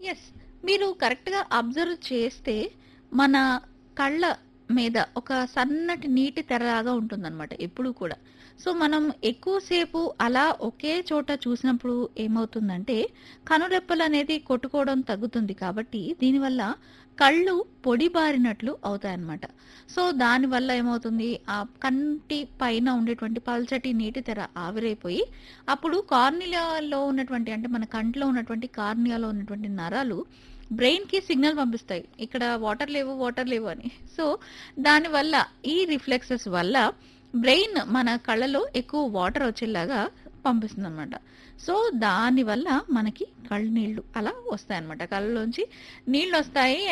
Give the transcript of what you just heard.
Yes. మీరు కరెక్ట్‌గా observe చేస్తే మన కళ్ళ మీద ఒక సన్నటి నీటి తెరలాగా ఉంటుందనమాట ఎప్పుడూ కూడా. సో, మనం ఎక్కువ సేపు అలా ఒకే చోట చూసినప్పుడు ఏమవుతుందంటే, కనురెప్పలనేది కొట్టుకోవడం తగ్గుతుంది కాబట్టి, దీనివల్ల కళ్ళు పొడిబారినట్లు అవుతాయన్నమాట. సో, దానివల్ల ఏమవుతుంది, ఆ కంటి పైన ఉండేటువంటి పల్చటి నీటి తెర ఆవిరైపోయి, అప్పుడు కార్నియాలో ఉన్నటువంటి అంటే మన కంట్లో ఉన్నటువంటి కార్నియాలో ఉన్నటువంటి నరాలు బ్రెయిన్‌కి సిగ్నల్ పంపిస్తాయి. ఇక్కడ వాటర్ లేవు, వాటర్ లేవు అని. సో, దానివల్ల ఈ రిఫ్లెక్సెస్ వల్ల బ్రెయిన్ మన కళ్ళలో ఎక్కువ వాటర్ వచ్చేలాగా పంపిస్తుందనమాట. సో, దానివల్ల మనకి కళ్ళు నీళ్ళు అలా వస్తాయన్నమాట. కళ్ళలోంచి నీళ్ళొస్తాయి